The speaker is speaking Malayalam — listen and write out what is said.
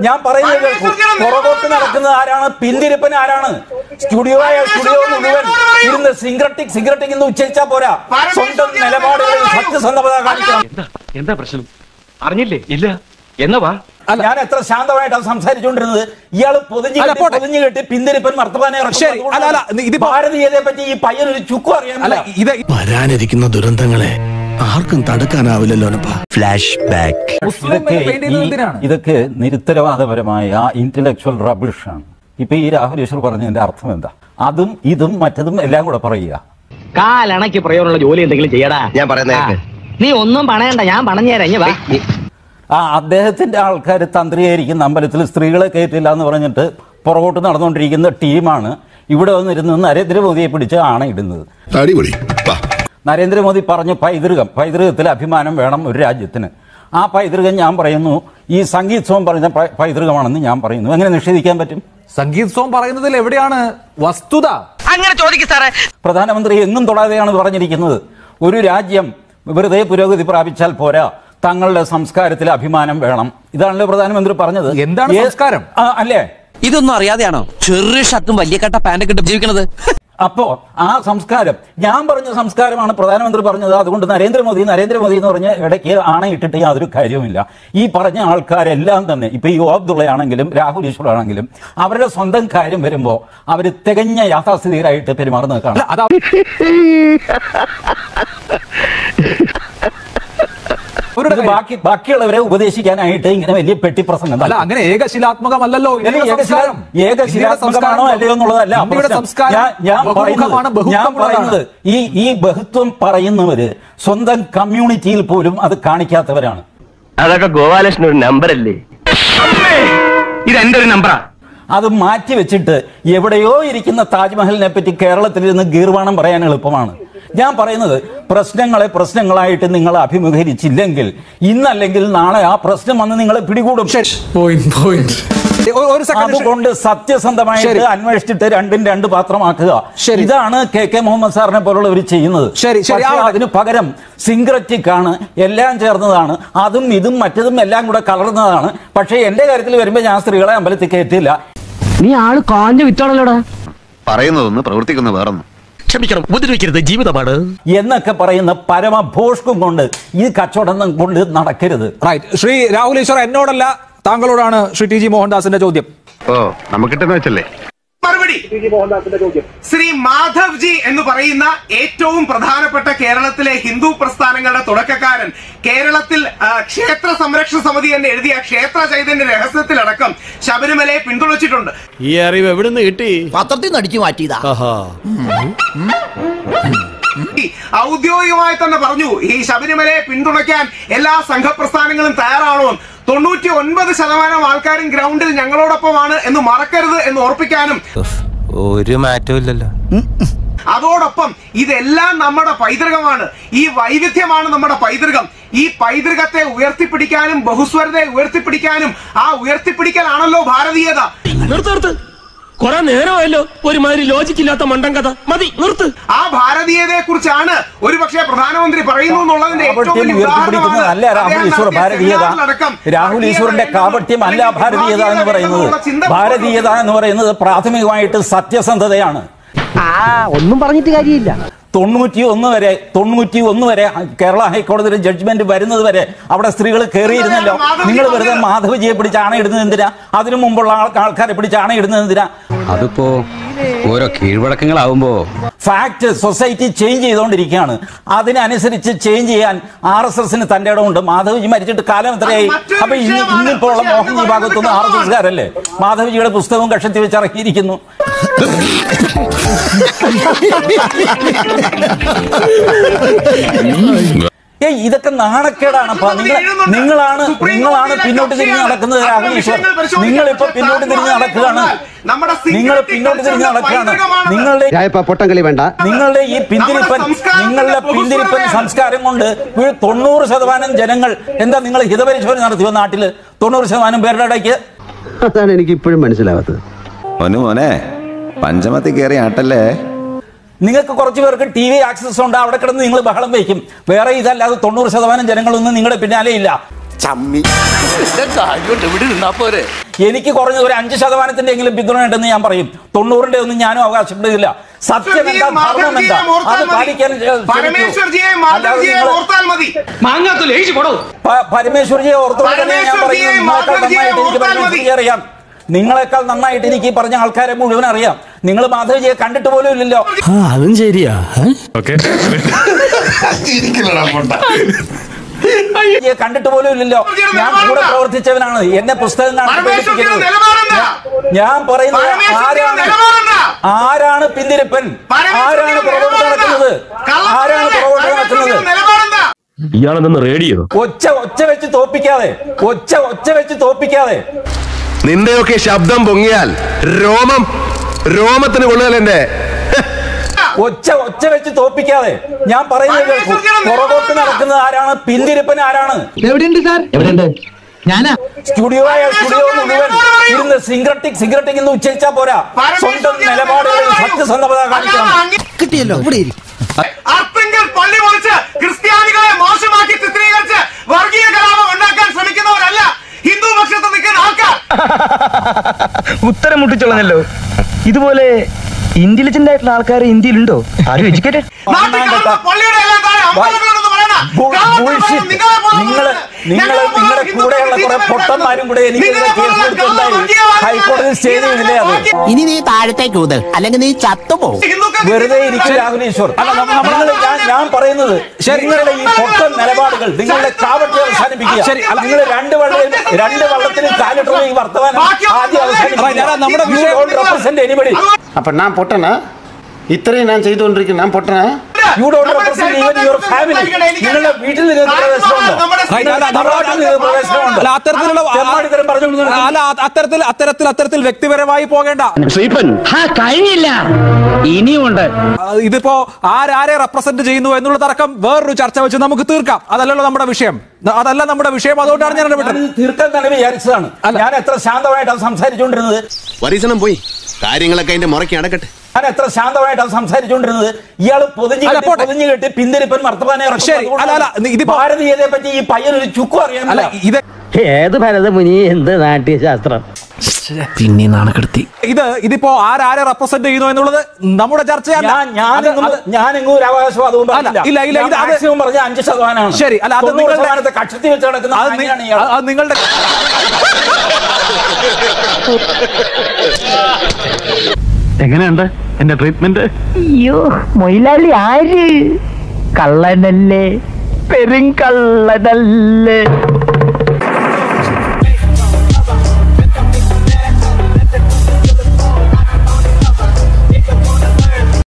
ഞാൻ പറയുന്നത് കേൾക്കൂ പുറകോട്ട് നടക്കുന്നത് ആരാണ് പിന്തിരിപ്പൻ ആരാണ് സ്റ്റുഡിയോ ആയ സ്റ്റുഡിയോ മുഴുവൻ ഇരുന്ന് സിംഗ്രട്ടിക് സിംഗ്രട്ടിക് എന്ന് ഉച്ചരിച്ചാ പോരാ സ്വന്തം നിലപാടുകളിൽ സത്യസന്ധത കാണിക്കണം എന്താ എന്താ പ്രശ്നം അറിഞ്ഞില്ലേ ഇല്ല എന്നാ വാ ഞാൻ എത്ര ശാന്തമായിട്ടാണ് സംസാരിച്ചുകൊണ്ടിരുന്നത് ഇയാൾ പൊതിഞ്ഞു അല്ല, കെട്ടി പോട്ടെ. പൊതിഞ്ഞു കെട്ടി പിന്തിരിപ്പൻ വർത്തമാനം ഇറക്കുന്നു. ശരി, അല്ല, അല്ല, അതുകൊണ്ടാണ് ഇതിപ്പോ- ഭാരതീയതയെ പറ്റി ഈ പയ്യനൊരു ചുക്കും അല്ല അറിയാനില്ല ഇത് വരാനിരിക്കുന്ന ദുരന്തങ്ങളെ ആർക്കും തടുക്കാനാവില്ലല്ലോ ഫ്ലാഷ് ബാക്ക് മുസ്ലിം ഇതൊക്കെ പെയിന്റ് ചെയ്യുന്നത് ഈ- എന്തിനാണ് ഇതൊക്കെ നിരുത്തരവാദപരമായ ഇന്റലക്ച്വൽ റബിഷാണ് ഇപ്പൊ ഈ രാഹുൽ ഈശ്വർ പറഞ്ഞതിന്റെ അർത്ഥം എന്താ അതും ഇതും മറ്റതും എല്ലാം കൂടെ പറയുക കാലണയ്ക്ക് പ്രയോജനമുള്ള ജോലി എന്തെങ്കിലും ചെയ്യടാ ഞാൻ പറയുന്നത് കേൾക്ക്. ആ. നീ ഒന്നും പണയണ്ട ഞാൻ പണഞ്ഞേരാ ഇഞ്ഞ് വാ ആ അദ്ദേഹത്തിന്റെ ആൾക്കാർ തന്ത്രിയായിരിക്കുന്ന അമ്പലത്തിൽ സ്ത്രീകളെ കയറ്റില്ല എന്ന് പറഞ്ഞിട്ട് പുറകോട്ട് നടന്നുകൊണ്ടിരിക്കുന്ന ടീമാണ് ഇവിടെ വന്നിരുന്ന് നരേന്ദ്രമോദിയെ പിടിച്ച് ആണയിടുന്നത് അടിപൊളി വാ നരേന്ദ്രമോദി പറഞ്ഞു പൈതൃകം പൈതൃകത്തിൽ അഭിമാനം വേണം ഒരു രാജ്യത്തിന് ആ പൈതൃകം ഞാൻ പറയുന്നു ഈ സംഗീത്സവം പറഞ്ഞ പൈ- പൈതൃകമാണെന്ന് ഞാൻ പറയുന്നു എങ്ങനെ നിഷേധിക്കാൻ പറ്റും സംഗീത് സോം പറയുന്നതിൽ എവിടെയാണ് വസ്തുത അങ്ങനെ ചോദിക്കും സാറേ പ്രധാനമന്ത്രി എങ്ങും തൊടാതെയാണ് പറഞ്ഞിരിക്കുന്നത് ഒരു രാജ്യം വെറുതെ പുരോഗതി പ്രാപിച്ചാൽ പോരാ തങ്ങളുടെ സംസ്കാരത്തിൽ അഭിമാനം വേണം ഇതാണല്ലോ പ്രധാനമന്ത്രി പറഞ്ഞത് എന്താണ് ഏ- സംസ്കാരം? ആ, അല്ലേ ഇതൊന്നും അറിയാതെയാണോ ചെറിയ ഷർട്ടും വലിയ കട്ട പാന്റൊക്കെ ഇട്ട് ജീവിക്കണത് അപ്പോ ആ സംസ്കാരം ഞാൻ പറഞ്ഞ സംസ്കാരമാണ് പ്രധാനമന്ത്രി പറഞ്ഞത് അതുകൊണ്ട് നരേന്ദ്രമോദി നരേന്ദ്രമോദി എന്ന് പറഞ്ഞ ഇടയ്ക്ക് ആണയിട്ടിട്ട് യാതൊരു കാര്യവുമില്ല ഈ പറഞ്ഞ ആൾക്കാരെല്ലാം തന്നെ ഇപ്പൊ ഈ ആണെങ്കിലും രാഹുൽ ഈശ്വർ ആണെങ്കിലും അവരുടെ സ്വന്തം കാര്യം വരുമ്പോ അവർ തികഞ്ഞ യാഥാസ്ഥിതികരായിട്ട് പെരുമാറുന്നത് കാണാം അതാ അവരുടെ ഇത് കാര്യം. ബാക്കി ബാക്കിയുള്ളവരെ ഉപദേശിക്കാനായിട്ട് ഇങ്ങനെ വലിയ പെട്ടിപ്രസംഗം അല്ല അങ്ങനെ ഏകശിലാത്മകമല്ലല്ലോ ഇന്ത്യയുടെ സംസ്കാരം. ഇന്ത്യയുടെ ഏകശിലാത്മകമാണോ സംസ്കാരം അല്ലയോ എന്നുള്ളതല്ല ഇന്ത്യയുടെ പ്രശ്നം. സംസ്കാരം ഞാൻ- ഞാൻ ബഹുമുഖമാണ്, പറയുന്നത് ഞാൻ ബഹുത്വമുള്ളതാണ്. പറയുന്നത് ഈ ഈ ബഹുത്വം പറയുന്നവര് സ്വന്തം കമ്മ്യൂണിറ്റിയിൽ പോലും അത് കാണിക്കാത്തവരാണ് അതൊക്കെ ഗോപാലകൃഷ്ണൻ ഒരു നമ്പർ അല്ലേ ഇത് എന്റെ ഒരു നമ്പറാ അത് മാറ്റി വെച്ചിട്ട് എവിടെയോ ഇരിക്കുന്ന താജ്മഹലിനെ പറ്റി കേരളത്തിൽ നിന്ന് ഗീർവാണം പറയാൻ എളുപ്പമാണ് ഞാൻ പറയുന്നത് പ്രശ്നങ്ങളെ പ്രശ്നങ്ങളായിട്ട് നിങ്ങൾ അഭിമുഖീകരിച്ചില്ലെങ്കിൽ ഇന്നല്ലെങ്കിൽ നാളെ ആ പ്രശ്നം വന്ന് നിങ്ങളെ പിടികൂടും ഒരു- ഒരു സെക്കൻഡ് അതുകൊണ്ട് സത്യസന്ധമായിട്ട് ശരി. അന്വേഷിച്ചിട്ട് രണ്ടും രണ്ട് പാത്രമാക്കുക ശരി. ഇതാണ് കെ കെ മുഹമ്മദ് സാറിനെ പോലുള്ളവർ ചെയ്യുന്നത് ശരി, ശരി, പക്ഷേ ആവട്ടെ. അതിന് പകരം സിംഗ്രറ്റിക് ആണ് എല്ലാം ചേർന്നതാണ് അതും ഇതും മറ്റതും എല്ലാം കൂടെ കലർന്നതാണ് പക്ഷേ എന്റെ കാര്യത്തിൽ വരുമ്പോൾ ഞാൻ സ്ത്രീകളെ അമ്പലത്തിൽ കയറ്റില്ല നീ ആള് കാഞ്ഞ വിറ്റാണല്ലോടാ പറയുന്നതൊന്ന് പ്രവർത്തിക്കുന്ന വേറൊന്നും ക്ഷമിക്കണം ഉപദ്രവിക്കരുത് ജീവിതമാണ് എന്നൊക്കെ പറയുന്ന പരമഭോഷ്കും കൊണ്ട് ഈ കച്ചവടം കൊണ്ട് നടക്കരുത് റൈറ്റ് ശ്രീ രാഹുൽ ഈശ്വർ എന്നോടല്ല താങ്കളോടാണ് ശ്രീ ടി ജി മോഹൻദാസിന്റെ ചോദ്യം ഓ നമുക്കിട്ടെന്ന് വെച്ചല്ലേ മറുപടി ശ്രീ മാധവ് ജി എന്ന് പറയുന്ന ഏറ്റവും പ്രധാനപ്പെട്ട കേരളത്തിലെ ഹിന്ദു പ്രസ്ഥാനങ്ങളുടെ തുടക്കക്കാരൻ കേരളത്തിൽ ആ, ക്ഷേത്ര സംരക്ഷണ സമിതി എന്ന് എഴുതിയ ക്ഷേത്ര ചൈതന്യ രഹസ്യത്തിലടക്കം ശബരിമലയെ പിന്തുണച്ചിട്ടുണ്ട് ഈ അറിവ് എവിടുന്ന് കിട്ടി പത്രത്തിൽ നിന്ന് അടിച്ചു മാറ്റിയതാ ഈ ഔദ്യോഗികമായി തന്നെ പറഞ്ഞു ഈ ശബരിമലയെ പിന്തുണയ്ക്കാൻ എല്ലാ സംഘപ്രസ്ഥാനങ്ങളും തയ്യാറാണോ തൊണ്ണൂറ്റി ഒൻപത് ശതമാനം ആൾക്കാരും ഗ്രൗണ്ടിൽ ഞങ്ങളോടൊപ്പമാണ് എന്ന് മറക്കരുത് എന്ന് ഓർപ്പിക്കാനും ഒരു മാറ്റവും ഇല്ലല്ലോ അതോടൊപ്പം ഇതെല്ലാം നമ്മുടെ പൈതൃകമാണ് ഈ വൈവിധ്യമാണ് നമ്മുടെ പൈതൃകം ഈ പൈതൃകത്തെ ഉയർത്തിപ്പിടിക്കാനും ബഹുസ്വരതയെ ഉയർത്തിപ്പിടിക്കാനും ആ ഉയർത്തിപ്പിടിക്കലാണല്ലോ ഭാരതീയത നിർത്ത് കൊറേ നേരമായല്ലോ ഒരുമാതിരി ലോജിക്കില്ലാത്ത മണ്ടൻ കഥ മതി നിർത്ത് ആ ഭാരതീയതയെ കുറിച്ചാണ് ഒരുപക്ഷെ പ്രധാനമന്ത്രി പറയുന്നു എന്നുള്ളതിന്റെ ഏറ്റവും കാപട്യം വലിയ ഉയർത്തിപ്പിടിക്കുന്നത് അല്ല രാഹുൽ അദ്ദേഹം ഈശ്വർ നടത്തിയ ഭാരതീയത സെമിനാറിലടക്കം രാഹുൽ ഈശ്വറിന്റെ കാപട്യം അല്ല ഭാരതീയത എന്ന് പറയുന്നത് ചിന്ത ഭാരതീയത എന്ന് പറയുന്നത് പ്രാഥമികമായിട്ട് സത്യസന്ധതയാണ് ഒന്നും പറഞ്ഞിട്ട് കാര്യമില്ല തൊണ്ണൂറ്റി ഒന്ന് വരെ തൊണ്ണൂറ്റി ഒന്ന് വരെ കേരള ഹൈക്കോടതിയുടെ ജഡ്ജ്മെന്റ് വരുന്നത് വരെ അവിടെ സ്ത്രീകൾ കയറിയിരുന്നല്ലോ നിങ്ങൾ വെറുതെ മാധവജിയെ പിടിച്ച് ആണയിടുന്നത് എന്തിനാ അതിനു മുമ്പുള്ള ആൾ- ആൾക്കാരെ പിടിച്ച് ആണയിടുന്നത് എന്തിനാ അതിപ്പോ ഓരോ കീഴ്വഴക്കങ്ങളാവുമ്പോ ഫാക്ട് സൊസൈറ്റി ചേഞ്ച് ചെയ്തുകൊണ്ടിരിക്കുകയാണ് അതിനനുസരിച്ച് ചേഞ്ച് ചെയ്യാൻ ആർ എസ് എസിന് തന്റെ ഇടമുണ്ട് മാധവജി മരിച്ചിട്ട് കാലം എത്രയായി മറ്റൊരു അപ്പൊ ഇന്ന് വിഷയമാണ്. ഇന്നിപ്പോ ഉള്ള പക്ഷേ മോഹൻജി അത് ഭാഗത്തുനിന്ന് ആർ എസ് പറയുന്നത് എസ്കാരല്ലേ മാധവജിയുടെ പുസ്തകവും കഷത്തി വെച്ച് ഇറക്കിയിരിക്കുന്നു ഏയ് ഇതൊക്കെ നാണക്കേടാണ് അപ്പൊ നിങ്ങൾ നിങ്ങളാണ് നിങ്ങളാണ് പിന്നോട്ട് തിരിഞ്ഞ് നടക്കുന്നത് രാഹുൽ ഈശ്വർ നിങ്ങൾ ഇപ്പൊ പിന്നോട്ട് തിരിഞ്ഞ് നടക്കുകയാണ് നിങ്ങൾ പിന്നോട്ട് തിരിഞ്ഞ് നടക്കുകയാണ് നിങ്ങളുടെ പൊട്ടംകളി വേണ്ട നിങ്ങളുടെ ഈ പിന്തിരിപ്പൻ നിങ്ങളുടെ പിന്തിരിപ്പൻ സംസ്കാരം കൊണ്ട് ഒരു തൊണ്ണൂറ് ശതമാനം ജനങ്ങൾ എന്താ നിങ്ങൾ ഹിതപരിശോധന നടത്തിയോ നാട്ടില് തൊണ്ണൂറ് ശതമാനം പേരുടെ ഇടയ്ക്ക് അതാണ് എനിക്ക് ഇപ്പോഴും മനസ്സിലാവാത്തത് മോനു മോനെ പഞ്ചമത്തിൽ കയറി ആട്ടല്ലേ നിങ്ങൾക്ക് കുറച്ച് പേർക്ക് ടി വി ആക്സസ് ഉണ്ട് അവിടെ കിടന്ന് നിങ്ങൾ ബഹളം വയ്ക്കും വേറെ ഇതല്ലാതെ തൊണ്ണൂറ് ശതമാനം ജനങ്ങളൊന്നും നിങ്ങളുടെ പിന്നാലെ ഇല്ല എനിക്ക് കുറഞ്ഞ ഒരു അഞ്ച് ശതമാനത്തിന്റെ എങ്കിലും പിന്തുണ ഉണ്ടെന്ന് ഞാൻ പറയും തൊണ്ണൂറിന്റെ ഒന്നും ഞാനും അവകാശപ്പെടുന്നില്ല സത്യം എന്താ ധർമ്മം എന്താ അത് പാലിക്കാൻ ഏ, ശ്രമിക്കൂ. പരമേശ്വർജിയെ അല്ലാതെ മാധവ്ജിയെ നിങ്ങൾ- ഓർത്താൽ മതി മാങ്ങാത്തൊലി എഴുതി പോടോ പ- പരമേശ്വർജിയെ ഓർത്തുകൊണ്ട് തന്നെ ഞാൻ പരമേശ്വർജിയെ, പറയുന്നു നിങ്ങളെക്കാൾ മാധവ്ജിയെ നന്നായിട്ട് എനിക്ക് ഓർത്താൽ മതി. പരമേശ്വർജിയെ അറിയാം നിങ്ങളെക്കാൾ നന്നായിട്ട് എനിക്ക് ഈ പറഞ്ഞ ആൾക്കാരെ മുഴുവൻ അറിയാം നിങ്ങൾ മാധവജിയെ കണ്ടിട്ട് പോലും ഇല്ലല്ലോ അതും ശരിയാ മാധവജിയെ കണ്ടിട്ട് പോലും ഇല്ലല്ലോ ഞാൻ കൂടെ പ്രവർത്തിച്ചവനാണ് എന്നെ പുസ്തകം കാണിച്ച് പരമേശ്വർജിയുടെ പേടിപ്പിക്കരുത്. നിലപാടെന്താ? ഞാൻ പറയുന്നത് പരമേശ്വർജിയുടെ ആരാണ് നിലപാടെന്താ? ആരാണ് പിന്തിരിപ്പൻ പരമേശ്വർജിയുടെ ആരാണ് പുറകോട്ട് നിലപാടെന്താ? നടക്കുന്നത് ആരാണ് കള്ളത്തരമല്ലേ? പുറകോട്ട് പരമേശ്വർജിയുടെ നടക്കുന്നത് നിലപാടെന്താ? ഇയാളെന്ന് റേഡിയോ ഒച്ച ഒച്ച വെച്ച് തോപ്പിക്കാതെ ഒച്ച ഒച്ച വെച്ച് തോപ്പിക്കാതെ നിന്റെയൊക്കെ ശബ്ദം പൊങ്ങിയാൽ രോമം രോമത്തിന് കൊള്ളുകയല്ലേ ഒച്ച ഒച്ച വെച്ച് തോപ്പിക്കാതെ ഞാൻ പറയുന്നത് കേൾക്കൂ പുറകോട്ട് നടക്കുന്നത് ആരാണ് പിന്തിരിപ്പൻ ആരാണ് എവിടെയുണ്ട് സാർ എവിടെയുണ്ട് ഞാനാ സ്റ്റുഡിയോ ആയ സ്റ്റുഡിയോ മുഴുവൻ ഇരുന്ന് സിംഗ്രട്ടിക് സിംഗ്രട്ടിക് എന്ന് ഉച്ചരിച്ചാ പോരാ സ്വന്തം നിലപാടുകളിൽ സത്യസന്ധത കാണിക്കണം കിട്ടിയല്ലോ ഇവിടെ അർത്തിങ്കൽ പള്ളി പൊളിച്ച് ക്രിസ്ത്യാനികളെ മോശമാക്കി ചിത്രീകരിച്ച് വർഗീയ കലാപം ഉണ്ടാക്കാൻ ശ്രമിക്കുന്നവരല്ല ഹിന്ദു പക്ഷത്ത് നിൽക്കുന്ന ആൾക്കാർ ഉത്തരം മുട്ടിച്ചോളഞ്ഞല്ലോ ഇതുപോലെ ഇന്റലിജന്റ് ആയിട്ടുള്ള ആൾക്കാർ ഇന്ത്യയിലുണ്ടോ ആരും എഡ്യൂക്കേറ്റഡ് നാട്ടിൽ കാണുന്ന പള്ളിയുടെ എല്ലാം താഴെ അമ്പലങ്ങളുണ്ടെന്ന് പറയണ ബുൾ- കള്ളത്തിൽ ബുൾഷിറ്റ്. പറയുന്ന നിങ്ങളെ പോലുള്ള നിങ്ങള് നിങ്ങള് ഞങ്ങളെ പോലുള്ള നിങ്ങളുടെ ഹിന്ദു കൂടെയുള്ള കുറെ ഹിന്ദു പൊട്ടന്മാരും കൂടെ എനിക്കെതിരെ നിങ്ങളെ കേസ് പോലുള്ള കൊടുത്തിട്ടുണ്ടായി വർഗീയവാദികൾ ഹൈക്കോടതി സ്റ്റേ ചെയ്തില്ലേ അത് ഇനി നീ താഴത്തേക്ക് ഊത് അല്ലെങ്കിൽ നീ ചത്തുപോകും ഹിന്ദുക്കൾ വെറുതെ ഇരിക്കും രാഹുൽ ഈശ്വർ നിങ്ങൾ ഞാൻ ഞാൻ പറയുന്നത് നിങ്ങളുടെ ഈ പൊട്ടൻ നിലപാടുകൾ നിങ്ങളുടെ കാവട്ടി അവസാനിപ്പിക്കുക ശരി, അല്ല. നിങ്ങൾ രണ്ട് വള്ളം രണ്ട് വള്ളത്തിന് കാലിട്ടുള്ള ഈ വർത്തമാനം ആദ്യം അല്ല, ഞാൻ- നമ്മുടെ വിഷയം- റെപ്രസെന്റ് എനിബഡി അപ്പൊ ഞാൻ പൊട്ടനാ ഇത്രയും ഞാൻ ചെയ്തുകൊണ്ടിരിക്കുന്നു ഞാൻ പൊട്ടനാ you don't represent even your family നിങ്ങളുടെ വീട്ടിൽ നിങ്ങൾക്ക് പ്രവേശനമുണ്ടോ റൈറ്റ്, അല്ല, നിങ്ങളുടെ നമ്മുടെ- നാട്ടിൽ നിങ്ങൾക്ക് പ്രവേശനമുണ്ടോ അല്ല, അത്തരത്തിലുള്ള തെമ്മാടിത്തരം പറഞ്ഞുകൊണ്ട് നടക്കുന്നു. അല്ല അത്തരത്തിൽ അത്തരത്തിൽ അത്തരത്തിൽ വ്യക്തിപരമായി പോകേണ്ട കഴിഞ്ഞില്ല ഇനിയുമുണ്ട് ആ, ഇതിപ്പോ ആരാരെ റെപ്രസെന്റ് ചെയ്യുന്നു എന്നുള്ള തർക്കം വേറൊരു ചർച്ച വെച്ച് നമുക്ക് തീർക്കാം അതല്ലല്ലോ നമ്മുടെ വിഷയം ന- അതല്ല നമ്മുടെ വിഷയം അതുകൊണ്ടാണ് ഞാൻ ഇടപെട്ടത് ഞാൻ തീർക്കാൻ തന്നെ വിചാരിച്ചതാണ് ഞാൻ എത്ര ശാന്തമായിട്ടാണ് സംസാരിച്ചുകൊണ്ടിരുന്നത് വരീസണം പോയി കാര്യങ്ങളൊക്കെ അതിന്റെ മുറയ്ക്ക് അടക്കട്ടെ ഞാൻ എത്ര ശാന്തമായിട്ടാണ് സംസാരിച്ചുകൊണ്ടിരുന്നത് ഇയാള് പൊതിഞ്ഞു അല്ല, കെട്ടി പോട്ടെ. പൊതിഞ്ഞു കെട്ടി പിന്തിരിപ്പൻ വർത്തമാനം ഇറക്കുന്നത് ശരി, അല്ല, അല്ല, അതുകൊണ്ടാണ്. ഇതിപ്പോ- ഭാരതീയതയെ പറ്റി ഈ പയ്യൻ ഒരു ചുക്കും അല്ല അറിയാനില്ല ഇത് ഏത് ഭരതമുനി എന്ത് നാട്യശാസ്ത്രം പിന്നെ നാണക്കെടുത്തി ഇത് ഇതിപ്പോ ആരാരെ റെപ്രസെന്റ് ചെയ്യുന്നു എന്നുള്ളത് നമ്മുടെ ചർച്ചയല്ല ഞാൻ ഞാൻ അത് എങ്ങും- അത് ഞാൻ എങ്ങും ഒരു അവകാശവാദവും അല്ല, പറഞ്ഞില്ല ഇല്ല, ഇല്ല, ഇത് അത് മാക്സിമം പറഞ്ഞ അഞ്ച് ശതമാനമാണ് ശരി, അല്ല, അത് തൊണ്ണൂറ് നിങ്ങളുടെ- ശതമാനത്തെ കക്ഷത്തി വെച്ച് നടക്കുന്ന അത് നി- ആനയാണ് ഇയാൾ. അത് നിങ്ങളുടെ എങ്ങനെയുണ്ട് എന്റെ ട്രീറ്റ്മെന്റ് അയ്യോ മൊയിലാളി ആര് കള്ളനല്ലേ പെരുങ്കള്ളനല്ലേ